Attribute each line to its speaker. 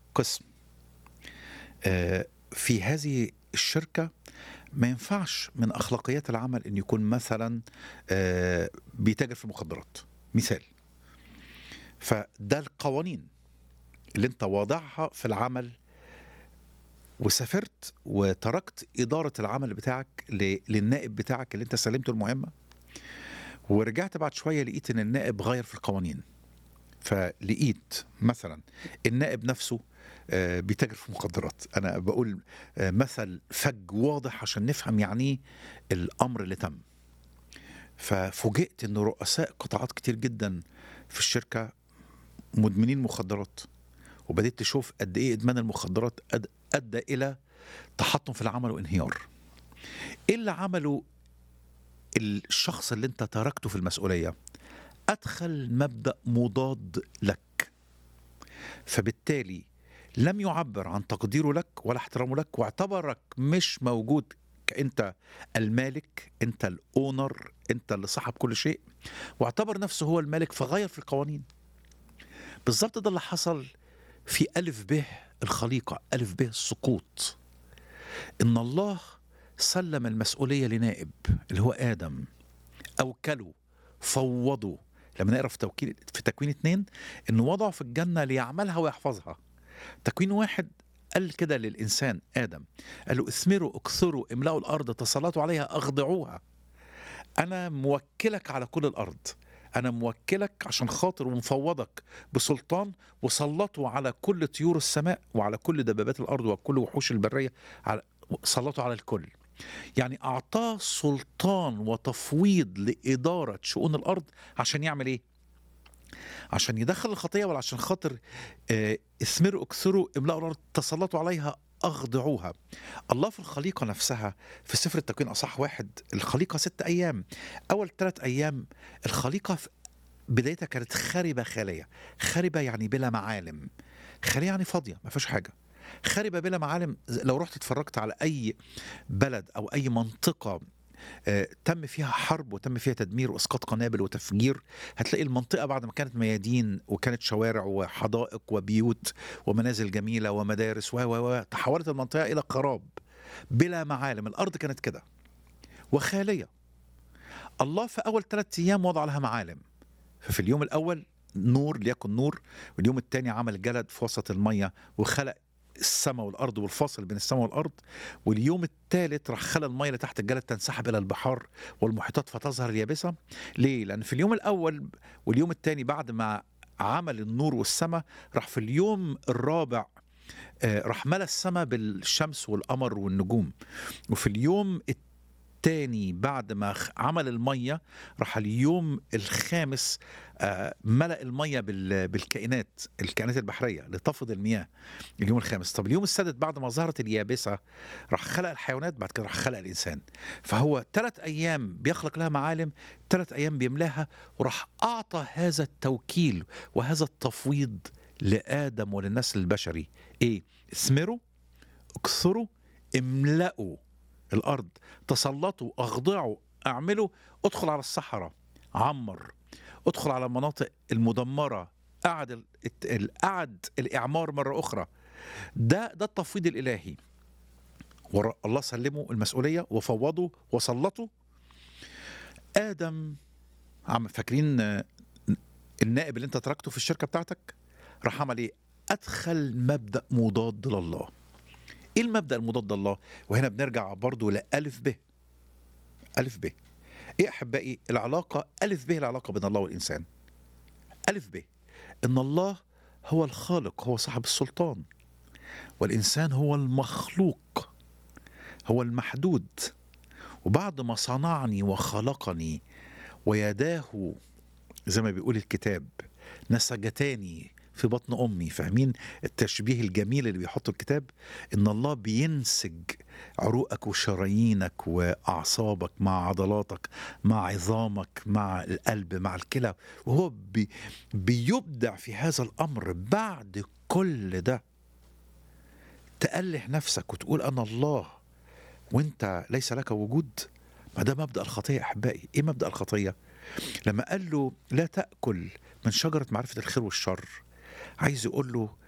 Speaker 1: قسم آه، في هذه الشركة ما ينفعش من أخلاقيات العمل أن يكون مثلا آه، بيتاجر في مخدرات مثال فده القوانين اللي انت واضعها في العمل وسافرت وتركت إدارة العمل بتاعك ل- للنائب بتاعك اللي انت سلمته المهمة ورجعت بعد شوية لقيت ان النائب غير في القوانين فلقيت مثلا النائب نفسه آه، بيتاجر في مخدرات انا بقول آه، مثل فج واضح عشان نفهم يعني ايه الامر اللي تم ففوجئت ان رؤساء قطاعات كتير جدا في الشركه مدمنين مخدرات وبدأت تشوف قد ايه ادمان المخدرات أد- ادى الى تحطم في العمل وانهيار ايه اللي عمله الشخص اللي انت تركته في المسؤوليه ادخل مبدا مضاد لك فبالتالي لم يعبر عن تقديره لك ولا احترامه لك واعتبرك مش موجود كأنت المالك انت الاونر انت اللي صاحب كل شيء واعتبر نفسه هو المالك فغير في القوانين بالظبط ده اللي حصل في ألف به الخليقة ألف به السقوط إن الله سلم المسؤولية لنائب اللي هو آدم أوكله فوضه لما نقرا في توكيل في تكوين اتنين انه وضعه في الجنه ليعملها ويحفظها تكوين واحد قال كده للانسان ادم قال له اثمروا اكثروا املأوا الارض تسلطوا عليها اخضعوها انا موكلك على كل الارض انا موكلك عشان خاطر ومفوضك بسلطان وسلطوا على كل طيور السماء وعلى كل دبابات الارض وكل وحوش البريه على سلطوا على الكل يعني اعطاه سلطان وتفويض لاداره شؤون الارض عشان يعمل ايه عشان يدخل الخطيه ولا عشان خاطر آه، اثمروا اكثروا املأوا الارض تسلطوا عليها اخضعوها الله في الخليقه نفسها في سفر التكوين اصح واحد الخليقه ست ايام اول ثلاث ايام الخليقه في بدايتها كانت خربه خاليه خربه يعني بلا معالم خاليه يعني فاضيه ما فيهاش حاجه خربه بلا معالم لو رحت اتفرجت على اي بلد او اي منطقه آه، تم فيها حرب وتم فيها تدمير واسقاط قنابل وتفجير هتلاقي المنطقه بعد ما كانت ميادين وكانت شوارع وحدائق وبيوت ومنازل جميله ومدارس و و و تحولت المنطقه الى خراب بلا معالم الارض كانت كده وخاليه الله في اول ثلاثة ايام وضع لها معالم ففي اليوم الاول نور ليكن نور واليوم الثاني عمل جلد في وسط الميه وخلق السماء والارض والفاصل بين السماء والارض واليوم الثالث راح خلى الميه اللي تحت الجلد تنسحب الى البحار والمحيطات فتظهر اليابسه ليه لان في اليوم الاول واليوم الثاني بعد ما عمل النور والسماء راح في اليوم الرابع آه، راح ملا السماء بالشمس والقمر والنجوم وفي اليوم الثاني بعد ما خ- عمل الميه راح اليوم الخامس آه، ملأ الميه بال- بالكائنات الكائنات البحريه لتفض المياه اليوم الخامس طب اليوم السادس بعد ما ظهرت اليابسه راح خلق الحيوانات بعد كده راح خلق الانسان فهو ثلاث ايام بيخلق لها معالم ثلاث ايام بيملاها وراح اعطى هذا التوكيل وهذا التفويض لادم وللنسل البشري ايه اثمروا اكثروا املأوا الارض تسلطوا اخضعوا اعملوا ادخل على الصحراء عمر ادخل على المناطق المدمره قعد ال- الت- ال- قعد الاعمار مره اخرى ده ده التفويض الالهي ور- الله سلمه المسؤوليه وفوضه وسلطه ادم عم فاكرين آه، النائب اللي انت تركته في الشركه بتاعتك راح عمل ايه ادخل مبدا مضاد لله ايه المبدا المضاد لله وهنا بنرجع برضو لالف ب الف ب ايه احبائي العلاقه الف ب العلاقه بين الله والانسان الف ب ان الله هو الخالق هو صاحب السلطان والانسان هو المخلوق هو المحدود وبعد ما صنعني وخلقني ويداه زي ما بيقول الكتاب نسجتاني في بطن امي فاهمين التشبيه الجميل اللي بيحطه الكتاب ان الله بينسج عروقك وشرايينك واعصابك مع عضلاتك مع عظامك مع القلب مع الكلى وهو بي بيبدع في هذا الامر بعد كل ده تأله نفسك وتقول انا الله وانت ليس لك وجود ما ده مبدا الخطيه يا احبائي ايه مبدا الخطيه لما قال له لا تاكل من شجره معرفه الخير والشر عايز يقول له